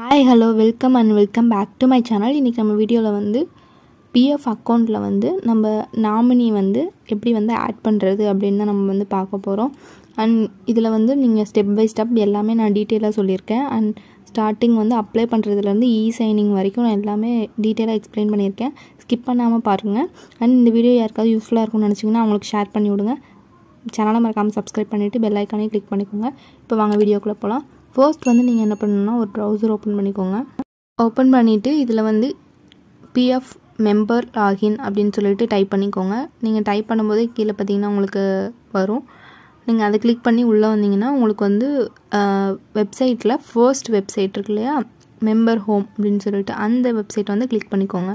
hi hello welcome and welcome back to my channel இன்றைக்கி நம்ம வீடியோவில் வந்து பிஎஃப் அக்கௌண்ட்டில் வந்து நம்ம நாமினி வந்து எப்படி வந்து ஆட் பண்ணுறது அப்படின்னு தான் நம்ம வந்து பார்க்க போகிறோம் அண்ட் இதில் வந்து நீங்கள் ஸ்டெப் பை ஸ்டெப் எல்லாமே நான் டீட்டெயிலாக சொல்லியிருக்கேன் அண்ட் ஸ்டார்டிங் வந்து அப்ளை பண்ணுறதுலேருந்து இ சைனிங் வரைக்கும் நான் எல்லாமே டீட்டெயிலாக எக்ஸ்பிளைன் பண்ணியிருக்கேன் ஸ்கிப் பண்ணாமல் பாருங்கள் அண்ட் இந்த வீடியோ யாருக்காவது யூஸ்ஃபுல்லாக இருக்கும்னு நினச்சிங்கன்னா அவங்களுக்கு ஷேர் பண்ணி விடுங்க சேனலை மறக்காமல் சப்ஸ்கிரைப் பண்ணிவிட்டு பெல் ஐக்கானே கிளிக் பண்ணிக்கோங்க இப்போ வாங்க வீடியோக்குள்ளே போகலாம் ஃபர்ஸ்ட் வந்து நீங்கள் என்ன பண்ணணும்னா ஒரு ப்ரௌசர் ஓப்பன் பண்ணிக்கோங்க ஓப்பன் பண்ணிவிட்டு இதில் வந்து பிஎஃப் மெம்பர் லாகின் அப்படின்னு சொல்லிட்டு டைப் பண்ணிக்கோங்க நீங்கள் டைப் பண்ணும்போதே கீழே பார்த்தீங்கன்னா உங்களுக்கு வரும் நீங்கள் அதை கிளிக் பண்ணி உள்ளே வந்தீங்கன்னா உங்களுக்கு வந்து வெப்சைட்டில் ஃபர்ஸ்ட் வெப்சைட் இருக்கு இல்லையா மெம்பர் ஹோம் அப்படின்னு சொல்லிட்டு அந்த வெப்சைட் வந்து கிளிக் பண்ணிக்கோங்க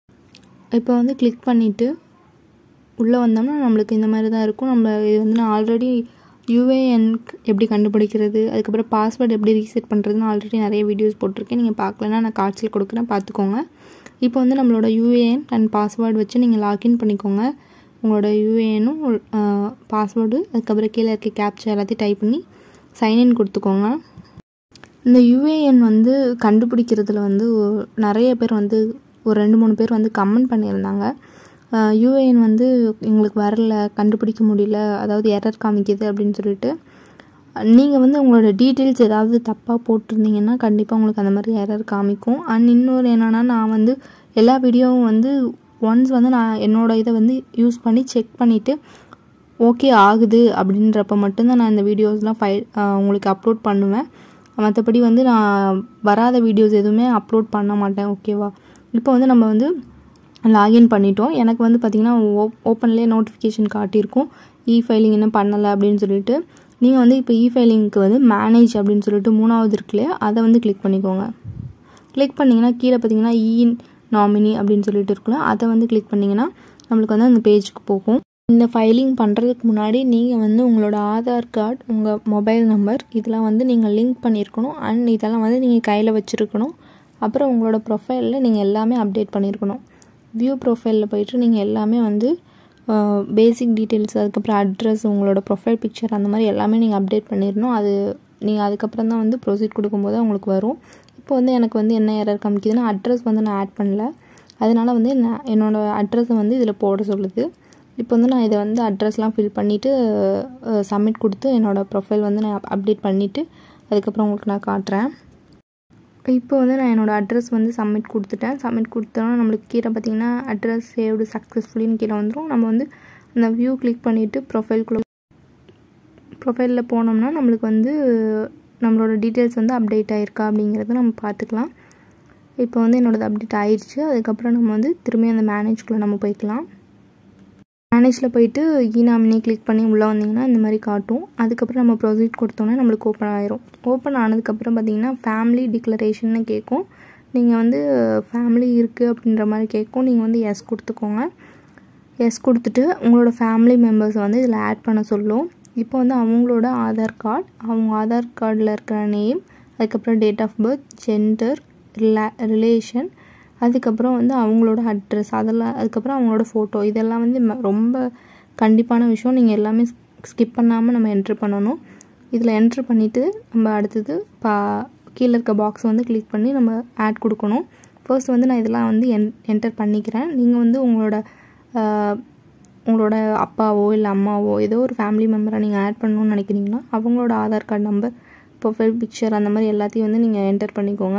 இப்போ வந்து கிளிக் பண்ணிவிட்டு உள்ளே வந்தோம்னா நம்மளுக்கு இந்த மாதிரி தான் இருக்கும் நம்ம இது வந்து நான் ஆல்ரெடி யூஏஎன் எப்படி கண்டுபிடிக்கிறது அதுக்கப்புறம் பாஸ்வேர்டு எப்படி ரீசெட் பண்ணுறதுன்னு ஆல்ரெடி நிறைய வீடியோஸ் போட்டிருக்கேன் நீங்கள் பார்க்கலன்னா நான் காட்சியில் கொடுக்குறேன் பார்த்துக்கோங்க இப்போ வந்து நம்மளோட யூஏஎன் அண்ட் பாஸ்வேர்டு வச்சு நீங்கள் லாக்இன் பண்ணிக்கோங்க உங்களோட யூஏஎனும் பாஸ்வேர்டு அதுக்கப்புறம் கீழே இருக்க கேப்ச்சர் எல்லாத்தையும் டைப் பண்ணி சைன்இன் கொடுத்துக்கோங்க இந்த யூஏஎன் வந்து கண்டுபிடிக்கிறதுல வந்து நிறைய பேர் வந்து ஒரு ரெண்டு மூணு பேர் வந்து கமெண்ட் பண்ணியிருந்தாங்க யூஏஎன் வந்து எங்களுக்கு வரல கண்டுபிடிக்க முடியல அதாவது எரர் காமிக்குது அப்படின்னு சொல்லிட்டு நீங்கள் வந்து உங்களோட டீட்டெயில்ஸ் ஏதாவது தப்பாக போட்டிருந்தீங்கன்னா கண்டிப்பாக உங்களுக்கு அந்த மாதிரி எரர் காமிக்கும் அண்ட் இன்னொரு என்னென்னா நான் வந்து எல்லா வீடியோவும் வந்து ஒன்ஸ் வந்து நான் என்னோடய இதை வந்து யூஸ் பண்ணி செக் பண்ணிவிட்டு ஓகே ஆகுது அப்படின்றப்ப மட்டும்தான் நான் இந்த வீடியோஸ்லாம் ஃபை உங்களுக்கு அப்லோட் பண்ணுவேன் மற்றபடி வந்து நான் வராத வீடியோஸ் எதுவுமே அப்லோட் பண்ண மாட்டேன் ஓகேவா இப்போ வந்து நம்ம வந்து லாகின் பண்ணிட்டோம் எனக்கு வந்து பார்த்திங்கன்னா ஓ ஓப்பன்லேயே நோட்டிஃபிகேஷன் காட்டியிருக்கும் இ ஃபைலிங் இன்னும் பண்ணலை அப்படின்னு சொல்லிட்டு நீங்கள் வந்து இப்போ இ ஃபைலிங்க்கு வந்து மேனேஜ் அப்படின்னு சொல்லிட்டு மூணாவது இருக்கு இல்லையா அதை வந்து கிளிக் பண்ணிக்கோங்க கிளிக் பண்ணிங்கன்னா கீழே பார்த்தீங்கன்னா இ நாமினி அப்படின்னு சொல்லிட்டு இருக்குல்ல அதை வந்து கிளிக் பண்ணிங்கன்னா நம்மளுக்கு வந்து அந்த பேஜுக்கு போகும் இந்த ஃபைலிங் பண்ணுறதுக்கு முன்னாடி நீங்கள் வந்து உங்களோட ஆதார் கார்டு உங்கள் மொபைல் நம்பர் இதெல்லாம் வந்து நீங்கள் லிங்க் பண்ணியிருக்கணும் அண்ட் இதெல்லாம் வந்து நீங்கள் கையில் வச்சுருக்கணும் அப்புறம் உங்களோட ப்ரொஃபைலில் நீங்கள் எல்லாமே அப்டேட் பண்ணியிருக்கணும் வியூ ப்ரொஃபைலில் போயிட்டு நீங்கள் எல்லாமே வந்து பேசிக் டீட்டெயில்ஸ் அதுக்கப்புறம் அட்ரஸ் உங்களோட ப்ரொஃபைல் பிக்சர் அந்த மாதிரி எல்லாமே நீங்கள் அப்டேட் பண்ணிடணும் அது நீங்கள் அதுக்கப்புறம் தான் வந்து ப்ரொசீட் கொடுக்கும்போது உங்களுக்கு வரும் இப்போ வந்து எனக்கு வந்து என்ன எரர் காமிக்குதுன்னா அட்ரஸ் வந்து நான் ஆட் பண்ணல அதனால் வந்து நான் என்னோடய அட்ரஸை வந்து இதில் போட சொல்லுது இப்போ வந்து நான் இதை வந்து அட்ரஸ்லாம் ஃபில் பண்ணிவிட்டு சப்மிட் கொடுத்து என்னோடய ப்ரொஃபைல் வந்து நான் அப்டேட் பண்ணிவிட்டு அதுக்கப்புறம் உங்களுக்கு நான் காட்டுறேன் இப்போ வந்து நான் என்னோடய அட்ரஸ் வந்து சப்மிட் கொடுத்துட்டேன் சப்மிட் கொடுத்தோன்னா நம்மளுக்கு கீழே பார்த்தீங்கன்னா அட்ரஸ் சேவ்டு சக்ஸஸ்ஃபுல்லின்னு கீழே வந்துடும் நம்ம வந்து அந்த வியூ கிளிக் பண்ணிவிட்டு ப்ரொஃபைல்குள்ளே ப்ரொஃபைலில் போனோம்னா நம்மளுக்கு வந்து நம்மளோட டீட்டெயில்ஸ் வந்து அப்டேட் ஆகிருக்கா அப்படிங்கிறத நம்ம பார்த்துக்கலாம் இப்போ வந்து என்னோடது அப்டேட் ஆயிடுச்சு அதுக்கப்புறம் நம்ம வந்து திரும்பி அந்த மேனேஜ்குள்ளே நம்ம போய்க்கலாம் மேனேஜில் போயிட்டு இ நாமினி கிளிக் பண்ணி உள்ளே வந்தீங்கன்னா இந்த மாதிரி காட்டும் அதுக்கப்புறம் நம்ம ப்ரொசீட் கொடுத்தோன்னே நம்மளுக்கு ஓப்பன் ஆயிரும் ஓப்பன் ஆனதுக்கப்புறம் பார்த்தீங்கன்னா ஃபேமிலி டிக்ளரேஷன்னு கேட்கும் நீங்கள் வந்து ஃபேமிலி இருக்குது அப்படின்ற மாதிரி கேட்கும் நீங்கள் வந்து எஸ் கொடுத்துக்கோங்க எஸ் கொடுத்துட்டு உங்களோட ஃபேமிலி மெம்பர்ஸை வந்து இதில் ஆட் பண்ண சொல்லும் இப்போ வந்து அவங்களோட ஆதார் கார்டு அவங்க ஆதார் கார்டில் இருக்கிற நேம் அதுக்கப்புறம் டேட் ஆஃப் பர்த் ஜெண்டர் ரிலே ரிலேஷன் அதுக்கப்புறம் வந்து அவங்களோட அட்ரஸ் அதெல்லாம் அதுக்கப்புறம் அவங்களோட ஃபோட்டோ இதெல்லாம் வந்து ரொம்ப கண்டிப்பான விஷயம் நீங்கள் எல்லாமே ஸ்கிப் பண்ணாமல் நம்ம என்ட்ரு பண்ணணும் இதில் என்ட்ரு பண்ணிவிட்டு நம்ம அடுத்தது பா கீழே இருக்க பாக்ஸ் வந்து கிளிக் பண்ணி நம்ம ஆட் கொடுக்கணும் ஃபர்ஸ்ட் வந்து நான் இதெல்லாம் வந்து என் என்டர் பண்ணிக்கிறேன் நீங்கள் வந்து உங்களோட உங்களோட அப்பாவோ இல்லை அம்மாவோ ஏதோ ஒரு ஃபேமிலி மெம்பரை நீங்கள் ஆட் பண்ணணும்னு நினைக்கிறீங்கன்னா அவங்களோட Aadhaar card number profile picture அந்த மாதிரி எல்லாத்தையும் வந்து நீங்கள் என்டர் பண்ணிக்கோங்க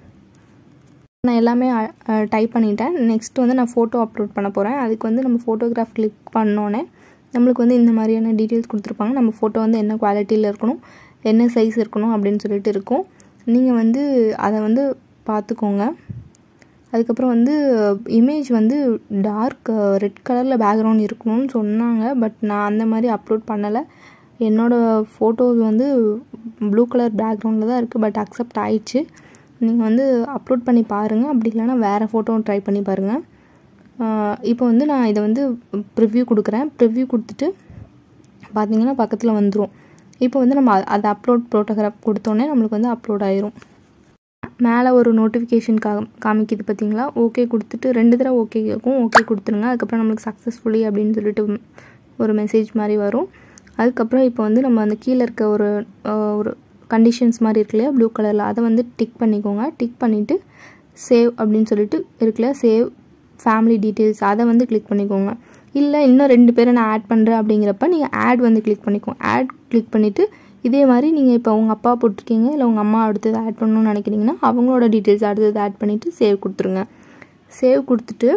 நான் எல்லாமே டைப் பண்ணிட்டேன் நெக்ஸ்ட் வந்து நான் ஃபோட்டோ அப்லோட் பண்ண போகிறேன் அதுக்கு வந்து நம்ம ஃபோட்டோகிராஃப் கிளிக் பண்ணோன்னே நம்மளுக்கு வந்து இந்த மாதிரியான டீட்டெயில்ஸ் கொடுத்துருப்பாங்க நம்ம ஃபோட்டோ வந்து என்ன குவாலிட்டியில் இருக்கணும் என்ன சைஸ் இருக்கணும் அப்படின்னு சொல்லிட்டு இருக்கும் நீங்கள் வந்து அதை வந்து பார்த்துக்கோங்க அதுக்கப்புறம் வந்து இமேஜ் வந்து டார்க் ரெட் கலரில் பேக்ரவுண்ட் இருக்கணும்னு சொன்னாங்க பட் நான் அந்த மாதிரி அப்லோட் பண்ணலை என்னோடய ஃபோட்டோஸ் வந்து ப்ளூ கலர் பேக்ரவுண்டில் தான் இருக்குது பட் அக்செப்ட் ஆயிடுச்சு நீங்கள் வந்து அப்லோட் பண்ணி பாருங்கள் அப்படி இல்லைனா வேறு ஃபோட்டோ ட்ரை பண்ணி பாருங்கள் இப்போ வந்து நான் இதை வந்து ப்ரிவ்யூ கொடுக்குறேன் ப்ரிவ்யூ கொடுத்துட்டு பார்த்தீங்கன்னா பக்கத்தில் வந்துடும் இப்போ வந்து நம்ம அதை அப்லோட் ஃபோட்டோகிராஃப் கொடுத்தோன்னே நம்மளுக்கு வந்து அப்லோட் ஆயிரும் மேலே ஒரு நோட்டிஃபிகேஷன் கா காமிக்குது பார்த்தீங்களா ஓகே கொடுத்துட்டு ரெண்டு தடவை ஓகே கேட்கும் ஓகே கொடுத்துருங்க அதுக்கப்புறம் நம்மளுக்கு சக்ஸஸ்ஃபுல்லி அப்படின்னு சொல்லிட்டு ஒரு மெசேஜ் மாதிரி வரும் அதுக்கப்புறம் இப்போ வந்து நம்ம அந்த கீழே இருக்க ஒரு ஒரு கண்டிஷன்ஸ் மாதிரி இருக்கு இல்லையா ப்ளூ கலரில் அதை வந்து டிக் பண்ணிக்கோங்க டிக் பண்ணிவிட்டு சேவ் அப்படின்னு சொல்லிட்டு இருக்குல்ல சேவ் ஃபேமிலி டீட்டெயில்ஸ் அதை வந்து கிளிக் பண்ணிக்கோங்க இல்லை இன்னும் ரெண்டு பேரை நான் ஆட் பண்ணுறேன் அப்படிங்கிறப்ப நீங்கள் ஆட் வந்து கிளிக் பண்ணிக்கோங்க ஆட் கிளிக் பண்ணிவிட்டு இதே மாதிரி நீங்கள் இப்போ உங்கள் அப்பா போட்டிருக்கீங்க இல்லை உங்கள் அம்மா அடுத்தது ஆட் பண்ணணும்னு நினைக்கிறீங்கன்னா அவங்களோட டீட்டெயில்ஸ் அடுத்தது ஆட் பண்ணிவிட்டு சேவ் கொடுத்துருங்க சேவ் கொடுத்துட்டு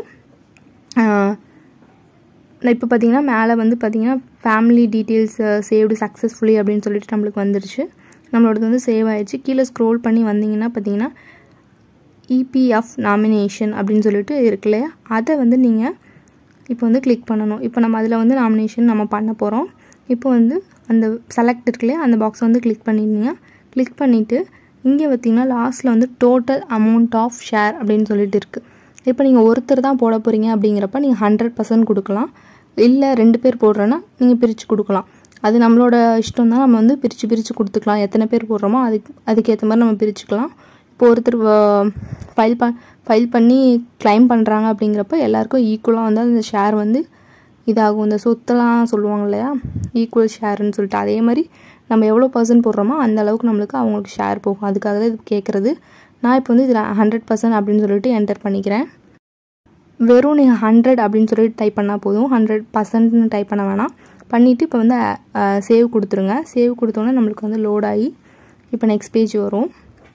இப்போ பார்த்தீங்கன்னா மேலே வந்து பார்த்தீங்கன்னா ஃபேமிலி டீட்டெயில்ஸ் சேவ்டு சக்ஸஸ்ஃபுல்லி அப்படின்னு சொல்லிட்டு நம்மளுக்கு வந்துருச்சு நம்மளோடது வந்து சேவ் ஆயிடுச்சு கீழே ஸ்க்ரோல் பண்ணி வந்தீங்கன்னா பார்த்தீங்கன்னா இபிஎஃப் நாமினேஷன் அப்படின்னு சொல்லிட்டு இருக்கு இல்லையா அதை வந்து நீங்கள் இப்போ வந்து கிளிக் பண்ணணும் இப்போ நம்ம அதில் வந்து நாமினேஷன் நம்ம பண்ண போகிறோம் இப்போ வந்து அந்த செலக்ட் இருக்கு இல்லையா அந்த பாக்ஸை வந்து கிளிக் பண்ணிடுங்க கிளிக் பண்ணிவிட்டு இங்கே பார்த்தீங்கன்னா லாஸ்ட்டில் வந்து டோட்டல் அமௌண்ட் ஆஃப் ஷேர் அப்படின்னு சொல்லிட்டு இருக்குது இப்போ நீங்கள் ஒருத்தர் தான் போட போகிறீங்க அப்படிங்கிறப்ப நீங்கள் ஹண்ட்ரட் பர்சன்ட் கொடுக்கலாம் இல்லை ரெண்டு பேர் போடுறேன்னா நீங்கள் பிரித்து கொடுக்கலாம் அது நம்மளோட இஷ்டம் தான் நம்ம வந்து பிரித்து பிரித்து கொடுத்துக்கலாம் எத்தனை பேர் போடுறோமோ அதுக்கு அதுக்கேற்ற மாதிரி நம்ம பிரிச்சுக்கலாம் இப்போ ஒருத்தர் ஃபைல் ப ஃபைல் பண்ணி கிளைம் பண்ணுறாங்க அப்படிங்கிறப்ப எல்லாருக்கும் ஈக்குவலாக வந்து அந்த ஷேர் வந்து இதாகும் இந்த சொத்தெல்லாம் சொல்லுவாங்க இல்லையா ஈக்குவல் ஷேர்னு சொல்லிட்டு அதே மாதிரி நம்ம எவ்வளோ பர்சன்ட் போடுறோமோ அந்த அளவுக்கு நம்மளுக்கு அவங்களுக்கு ஷேர் போகும் அதுக்காக தான் இது கேட்குறது நான் இப்போ வந்து இதில் ஹண்ட்ரட் பர்சன்ட் அப்படின்னு சொல்லிட்டு என்டர் பண்ணிக்கிறேன் வெறும் நீங்கள் ஹண்ட்ரட் அப்படின்னு சொல்லிட்டு டைப் பண்ணால் போதும் ஹண்ட்ரட் பர்சன்ட்னு டைப் பண்ண வேணாம் பண்ணிவிட்டு இப்போ வந்து சேவ் கொடுத்துருங்க சேவ் கொடுத்தோன்னே நம்மளுக்கு வந்து லோட் ஆகி இப்போ நெக்ஸ்ட் பேஜ் வரும்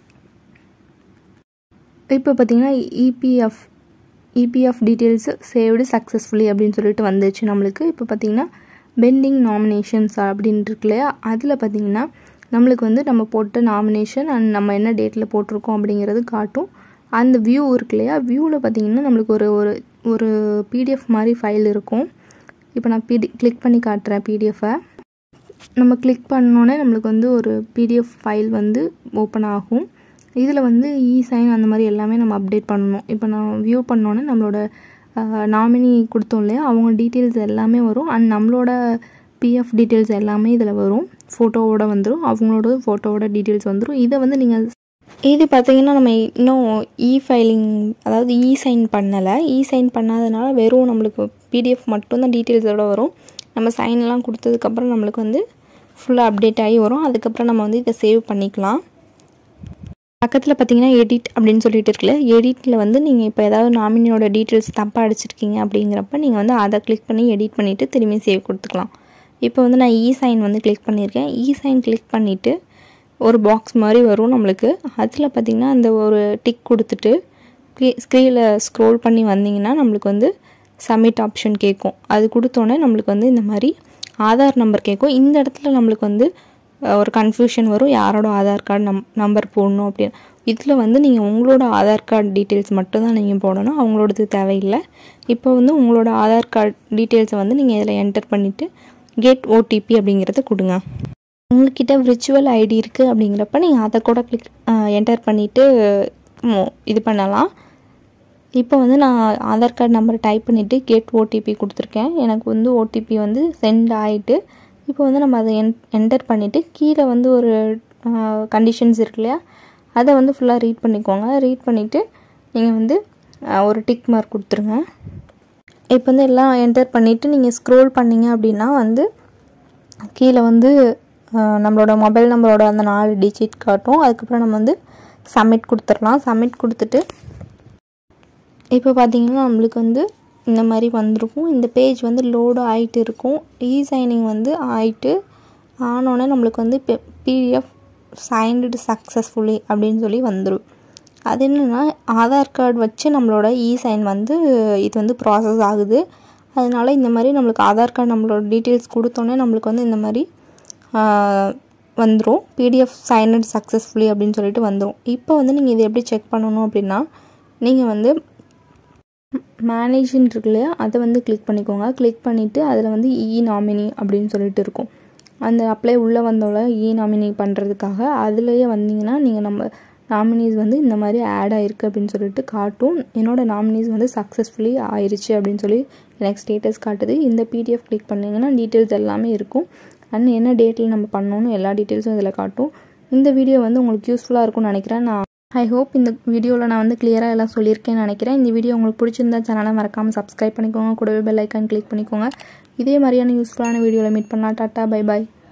இப்போ பார்த்தீங்கன்னா EPF EPF details saved successfully அப்படின்னு சொல்லிட்டு வந்துச்சு நம்மளுக்கு இப்போ பார்த்தீங்கன்னா பெண்டிங் நாமினேஷன்ஸ் அப்படின்னு இருக்கு இல்லையா அதில் பார்த்தீங்கன்னா நம்மளுக்கு வந்து நம்ம போட்ட நாமினேஷன் அண்ட் நம்ம என்ன டேட்டில் போட்டிருக்கோம் அப்படிங்கிறது காட்டும் அந்த வியூ இருக்கு இல்லையா வியூவில் பார்த்தீங்கன்னா நம்மளுக்கு ஒரு ஒரு ஒரு பிடிஎஃப் மாதிரி ஃபைல் இருக்கும் இப்போ நான் பிடி கிளிக் பண்ணி காட்டுறேன் பிடிஎஃபை நம்ம கிளிக் பண்ணோன்னே நம்மளுக்கு வந்து ஒரு பிடிஎஃப் ஃபைல் வந்து ஓப்பன் ஆகும் இதில் வந்து இ சைன் அந்த மாதிரி எல்லாமே நம்ம அப்டேட் பண்ணணும் இப்போ நான் வியூ பண்ணோன்னே நம்மளோட நாமினி கொடுத்தோம் இல்லையா அவங்க டீட்டெயில்ஸ் எல்லாமே வரும் அண்ட் நம்மளோட பிஎஃப் டீட்டெயில்ஸ் எல்லாமே இதில் வரும் ஃபோட்டோவோட வந்துடும் அவங்களோட ஃபோட்டோவோட டீட்டெயில்ஸ் வந்துடும் இதை வந்து நீங்கள் இது பார்த்தீங்கன்னா நம்ம இன்னும் இ ஃபைலிங் அதாவது இ சைன் பண்ணலை இ சைன் பண்ணாதனால வெறும் நம்மளுக்கு பிடிஎஃப் மட்டும்தான் டீட்டெயில்ஸோட வரும் நம்ம சைன்லாம் கொடுத்ததுக்கப்புறம் நம்மளுக்கு வந்து ஃபுல்லாக அப்டேட் ஆகி வரும் அதுக்கப்புறம் நம்ம வந்து இதை சேவ் பண்ணிக்கலாம் பக்கத்தில் பார்த்தீங்கன்னா எடிட் அப்படின்னு சொல்லிட்டு இருக்குல்ல எடிட்டில் வந்து நீங்கள் இப்போ ஏதாவது நாமினியோட டீட்டெயில்ஸ் தப்பாக அடிச்சிருக்கீங்க அப்படிங்கிறப்ப நீங்கள் வந்து அதை கிளிக் பண்ணி எடிட் பண்ணிவிட்டு திரும்பி சேவ் கொடுத்துக்கலாம் இப்போ வந்து நான் இ சைன் வந்து கிளிக் பண்ணியிருக்கேன் இ சைன் கிளிக் பண்ணிவிட்டு ஒரு பாக்ஸ் மாதிரி வரும் நம்மளுக்கு அதில் பார்த்திங்கன்னா அந்த ஒரு டிக் கொடுத்துட்டு ஸ்க்ரீனில் ஸ்க்ரோல் பண்ணி வந்தீங்கன்னா நம்மளுக்கு வந்து சப்மிட் ஆப்ஷன் கேட்கும் அது கொடுத்தோன்னே நம்மளுக்கு வந்து இந்த மாதிரி ஆதார் நம்பர் கேட்கும் இந்த இடத்துல நம்மளுக்கு வந்து ஒரு கன்ஃபியூஷன் வரும் யாரோட ஆதார் கார்டு நம் நம்பர் போடணும் அப்படின்னு இதில் வந்து நீங்கள் உங்களோட ஆதார் கார்டு டீட்டெயில்ஸ் மட்டும்தான் நீங்கள் போடணும் அவங்களோடது தேவையில்லை இப்போ வந்து உங்களோட ஆதார் கார்டு டீட்டெயில்ஸை வந்து நீங்கள் இதில் என்டர் பண்ணிவிட்டு கெட் ஓடிபி அப்படிங்கிறத கொடுங்க உங்ககிட்ட விர்ச்சுவல் ஐடி இருக்குது அப்படிங்கிறப்ப நீங்கள் அதை கூட கிளிக் என்டர் பண்ணிவிட்டு இது பண்ணலாம் இப்போ வந்து நான் ஆதார் கார்டு நம்பர் டைப் பண்ணிவிட்டு கெட் ஓடிபி கொடுத்துருக்கேன் எனக்கு வந்து ஓடிபி வந்து சென்ட் ஆகிட்டு இப்போ வந்து நம்ம அதை என் என்டர் பண்ணிவிட்டு கீழே வந்து ஒரு கண்டிஷன்ஸ் இருக்கு இல்லையா அதை வந்து ஃபுல்லாக ரீட் பண்ணிக்கோங்க ரீட் பண்ணிவிட்டு நீங்கள் வந்து ஒரு டிக் மார்க் கொடுத்துருங்க இப்போ வந்து எல்லாம் என்டர் பண்ணிவிட்டு நீங்கள் ஸ்க்ரோல் பண்ணிங்க அப்படின்னா வந்து கீழே வந்து நம்மளோட மொபைல் நம்பரோட அந்த நாலு டிஜிட் காட்டும் அதுக்கப்புறம் நம்ம வந்து சப்மிட் கொடுத்துடலாம் சப்மிட் கொடுத்துட்டு இப்போ பார்த்தீங்கன்னா நம்மளுக்கு வந்து இந்த மாதிரி வந்திருக்கும் இந்த பேஜ் வந்து லோடு ஆகிட்டு இருக்கும் இ சைனிங் வந்து ஆகிட்டு ஆனோடனே நம்மளுக்கு வந்து பிடிஎஃப் சைன்டு சக்ஸஸ்ஃபுல்லி அப்படின்னு சொல்லி வந்துடும் அது என்னென்னா ஆதார் கார்டு வச்சு நம்மளோட இ சைன் வந்து இது வந்து ப்ராசஸ் ஆகுது அதனால இந்த மாதிரி நம்மளுக்கு ஆதார் கார்டு நம்மளோட டீட்டெயில்ஸ் கொடுத்தோன்னே நம்மளுக்கு வந்து இந்த மாதிரி வந்துடும் பிடிஎஃப் சைனட் சக்ஸஸ்ஃபுல்லி அப்படின்னு சொல்லிட்டு வந்துடும் இப்போ வந்து நீங்கள் இதை எப்படி செக் பண்ணணும் அப்படின்னா நீங்கள் வந்து மேனேஜ்னு இருக்கு இல்லையா அதை வந்து கிளிக் பண்ணிக்கோங்க கிளிக் பண்ணிவிட்டு அதில் வந்து இ நாமினி அப்படின்னு சொல்லிட்டு இருக்கும் அந்த அப்ளை உள்ளே வந்தோட இ நாமினி பண்ணுறதுக்காக அதுலேயே வந்தீங்கன்னா நீங்கள் நம்ம நாமினிஸ் வந்து இந்த மாதிரி ஆட் ஆகிருக்கு அப்படின்னு சொல்லிட்டு காட்டும் என்னோடய நாமினிஸ் வந்து சக்ஸஸ்ஃபுல்லி ஆயிடுச்சு அப்படின்னு சொல்லி எனக்கு ஸ்டேட்டஸ் காட்டுது இந்த பிடிஎஃப் கிளிக் பண்ணிங்கன்னா டீட்டெயில்ஸ் எல்லாமே இருக்கும் அண்ட் என்ன டேட்டில் நம்ம பண்ணணும் எல்லா டீட்டெயில்ஸும் இதில் காட்டும் இந்த வீடியோ வந்து உங்களுக்கு யூஸ்ஃபுல்லாக இருக்கும்னு நினைக்கிறேன் நான் ஐ ஹோப் இந்த வீடியோவில் நான் வந்து கிளியராக எல்லாம் சொல்லியிருக்கேன்னு நினைக்கிறேன் இந்த வீடியோ உங்களுக்கு பிடிச்சிருந்தா சேனலை மறக்காமல் சப்ஸ்கிரைப் பண்ணிக்கோங்க கூடவே பெல் ஐக்கான் கிளிக் பண்ணிக்கோங்க இதே மாதிரியான யூஸ்ஃபுல்லான வீடியோவில் மீட் பண்ணலாம் டாட்டா பை பாய்